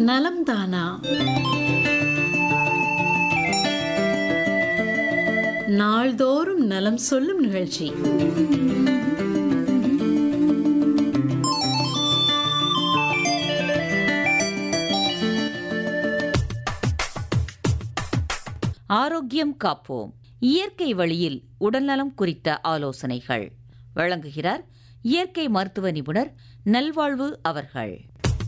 நலம் தானா நாள்தோறும் நலம் சொல்லும் நிகழ்ச்சி ஆரோக்கியம் காப்போம் இயற்கை வழியில் உடல்நலம் குறித்த ஆலோசனைகள் வழங்குகிறார் இயற்கை மருத்துவ நிபுணர் நல்வாழ்வு அவர்கள்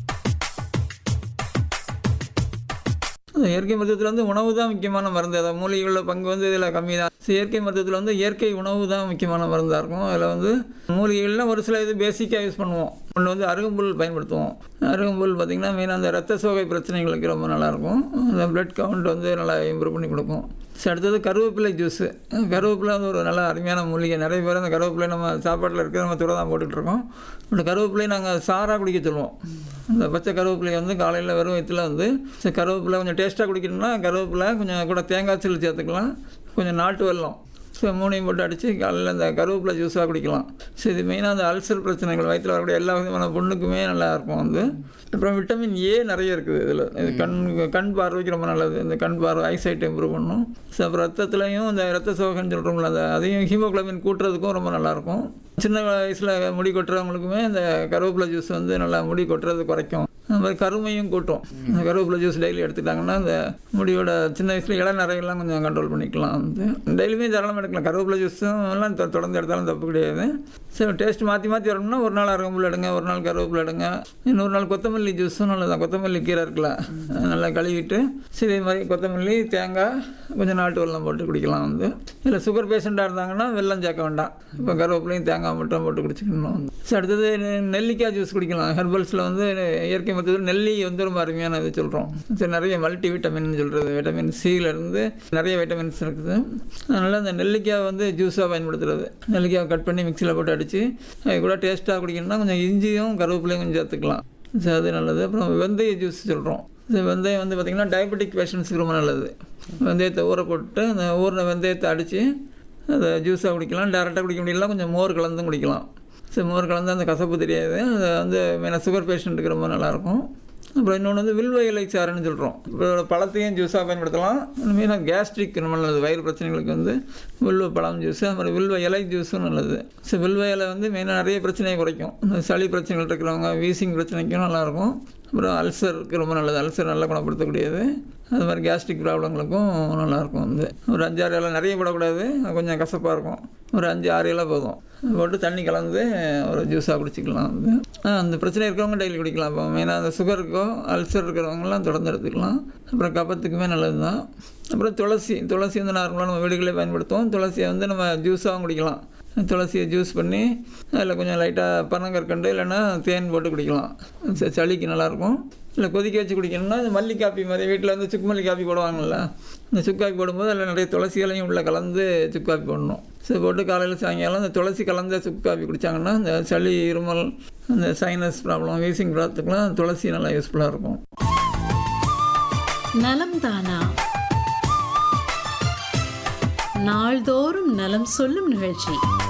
இயற்கை மருத்துவத்தில் வந்து உணவு தான் முக்கியமான மருந்து அதாவது மூலிகைகளோட பங்கு வந்து இதில் கம்மி தான் இயற்கை மருத்துவத்தில் வந்து இயற்கை உணவு தான் முக்கியமான மருந்தாக இருக்கும் அதில் வந்து மூலிகைகள்லாம் ஒரு சில இது பேசிக்காக யூஸ் பண்ணுவோம் ஒன்று வந்து அருகம்புல் பயன்படுத்துவோம் அருகம்புல் பார்த்திங்கன்னா மெயினாக அந்த ரத்த சோகை பிரச்சனைகளுக்கு ரொம்ப நல்லாயிருக்கும் அந்த பிளட் கவுண்ட் வந்து நல்லா இம்ப்ரூவ் பண்ணி கொடுக்கும் சரி அடுத்தது கருவேப்பிலை ஜூஸு கருவேப்பிலை வந்து ஒரு நல்ல அருமையான மூலிகை நிறைய பேர் அந்த கருவேப்பிலை நம்ம சாப்பாட்டில் இருக்கிற நம்ம துறை தான் போட்டுட்ருக்கோம் அந்த கருவேப்பிலை நாங்கள் சாராக குடிக்க சொல்லுவோம் அந்த பச்சை கருவேப்பிலை வந்து காலையில் வெறும் வயிற்றுல வந்து சரி கருவேப்பிலை கொஞ்சம் டேஸ்ட்டாக குடிக்கணும்னா கருவேப்பிலை கொஞ்சம் கூட தேங்காய் சில்லு சேர்த்துக்கலாம் கொஞ்சம் நாட்டு வெல்லம் ஸோ மூணையும் போட்டு அடித்து காலையில் அந்த கருவேப்பிலை ஜூஸாக குடிக்கலாம் ஸோ இது மெயினாக அந்த அல்சர் பிரச்சனைகள் வயிற்றில் வரக்கூடிய எல்லா விதமான புண்ணுக்குமே நல்லா இருக்கும் வந்து அப்புறம் விட்டமின் ஏ நிறைய இருக்குது இதில் இது கண் கண் பார்வைக்கு ரொம்ப நல்லது இந்த கண் பார்வை ஐசைட் இம்ப்ரூவ் பண்ணும் ஸோ அப்புறம் ரத்தத்துலையும் இந்த ரத்த சோகன்னு சொல்கிறோம்ல அந்த அதையும் ஹீமோக்ளோபின் கூட்டுறதுக்கும் ரொம்ப நல்லாயிருக்கும் சின்ன வயசில் முடி கொட்டுறவங்களுக்குமே இந்த கருவேப்பிலை ஜூஸ் வந்து நல்லா முடி கொட்டுறது குறைக்கும் அது மாதிரி கருமையும் கூட்டும் அந்த கருவேப்பிலை ஜூஸ் டெய்லி எடுத்துட்டாங்கன்னா அந்த முடியோட சின்ன வயசில் இளநரையெல்லாம் கொஞ்சம் கண்ட்ரோல் பண்ணிக்கலாம் வந்து டெய்லியுமே தாராளமாக எடுக்கலாம் கருவேப்பிலை ஜூஸும் எல்லாம் தொ- தொடர்ந்து எடுத்தாலும் தப்பு கிடையாது சரி டேஸ்ட் மாற்றி மாற்றி வரணும்னா ஒரு நாள் அருகம்புல் எடுங்க ஒரு நாள் கருவேப்பிலை எடுங்க இன்னொரு நாள் கொத்தமல்லி ஜூஸும் நல்லதான் கொத்தமல்லி கீரை இருக்குல்ல அது நல்லா கழுவிட்டு சரி இதே மாதிரி கொத்தமல்லி தேங்காய் கொஞ்சம் நாட்டு வெல்லம் போட்டு குடிக்கலாம் வந்து இல்லை சுகர் பேஷண்ட்டாக இருந்தாங்கன்னா வெல்லம் சேர்க்க வேண்டாம் இப்போ கருவேப்பிலையும் தேங்காய் மட்டும் போட்டு குடிச்சிக்கணும் சரி அடுத்தது நெ- நெல்லிக்காய் ஜூஸ் குடிக்கலாம் ஹெர்பல்ஸில் வந்து இயற்கை மருத்துவத்தில் நெல்லி வந்து ரொம்ப அருமையான இது சொல்கிறோம் சரி நிறைய மல்டி விட்டமின் சொல்கிறது விட்டமின் இருந்து நிறைய விட்டமின்ஸ் இருக்குது அதனால் அந்த நெல்லிக்காய் வந்து ஜூஸாக பயன்படுத்துறது நெல்லிக்காய் கட் பண்ணி மிக்சியில் போட்டு அடித்து அது கூட டேஸ்ட்டாக குடிக்கணும்னா கொஞ்சம் இஞ்சியும் கருவேப்பிலையும் கொஞ்சம் சேர்த்துக்கலாம் சரி அது நல்லது அப்புறம் வெந்தய ஜூஸ் சொல்கிறோம் இந்த வெந்தயம் வந்து பார்த்திங்கன்னா டயபெட்டிக் பேஷண்ட்ஸுக்கு ரொம்ப நல்லது வெந்தயத்தை ஊற போட்டு அந்த ஊறின வெந்தயத்தை அடித்து அதை ஜூஸாக குடிக்கலாம் டேரெக்டாக குடிக்க முடியல கொஞ்சம் மோர் கலந்தும் குடிக்கலாம் சரி மோர் கலந்து அந்த கசப்பு தெரியாது அது வந்து மெயினாக சுகர் பேஷண்ட்டுக்கு ரொம்ப நல்லாயிருக்கும் அப்புறம் இன்னொன்று வந்து வில்வ இலை சாறுன்னு சொல்கிறோம் இப்போ பழத்தையும் ஜூஸாக பயன்படுத்தலாம் மெயினாக கேஸ்ட்ரிக் ரொம்ப நல்லது வயிறு பிரச்சனைகளுக்கு வந்து வில்வ பழம் ஜூஸு அப்புறம் வில்வ இலை ஜூஸும் நல்லது ஸோ வில்வ இலை வந்து மெயினாக நிறைய பிரச்சனையை குறைக்கும் இந்த சளி பிரச்சனைகள் இருக்கிறவங்க வீசிங் பிரச்சனைக்கும் நல்லாயிருக்கும் அப்புறம் அல்சருக்கு ரொம்ப நல்லது அல்சர் நல்லா குணப்படுத்தக்கூடியது அது மாதிரி கேஸ்ட்ரிக் ப்ராப்ளங்களுக்கும் நல்லாயிருக்கும் வந்து ஒரு அஞ்சாறு இலை நிறைய போடக்கூடாது அது கொஞ்சம் கசப்பாக இருக்கும் ஒரு அஞ்சு ஆறு இலை போதும் போட்டு தண்ணி கலந்து ஒரு ஜூஸாக குடிச்சிக்கலாம் வந்து ஆ, அந்த பிரச்சனை இருக்கிறவங்க டெய்லி குடிக்கலாம் இப்போ மெயினாக அந்த சுகருக்கோ அல்சர் இருக்கிறவங்கலாம் தொடர்ந்து எடுத்துக்கலாம் அப்புறம் கபத்துக்குமே நல்லது தான் அப்புறம் துளசி துளசி வந்து நார்மலாக நம்ம வீடுகளே பயன்படுத்துவோம் துளசியை வந்து நம்ம ஜூஸாகவும் குடிக்கலாம் துளசியை ஜூஸ் பண்ணி அதில் கொஞ்சம் லைட்டாக பனங்கற்கண்டு இல்லைன்னா தேன் போட்டு குடிக்கலாம் ச- சளிக்கு நல்லாயிருக்கும் இல்லை கொதிக்க வச்சு குடிக்கணும்னா இந்த மல்லி காப்பி மாதிரி வீட்டில் வந்து சுக்கு மல்லி காப்பி போடுவாங்கல்ல இந்த சுக்கு காப்பி போடும்போது அதில் நிறைய துளசிகளையும் உள்ளே கலந்து சுக்கு காப்பி போடணும் சரி போட்டு காலையில் சாயங்காலம் இந்த துளசி கலந்த சுக்கு காப்பி குடித்தாங்கன்னா இந்த சளி இருமல் அந்த சைனஸ் ப்ராப்ளம் வீசிங் ப்ராப்ளத்துக்குலாம் துளசி நல்லா யூஸ்ஃபுல்லாக இருக்கும் நலம் தானா நாள்தோறும் நலம் சொல்லும் நிகழ்ச்சி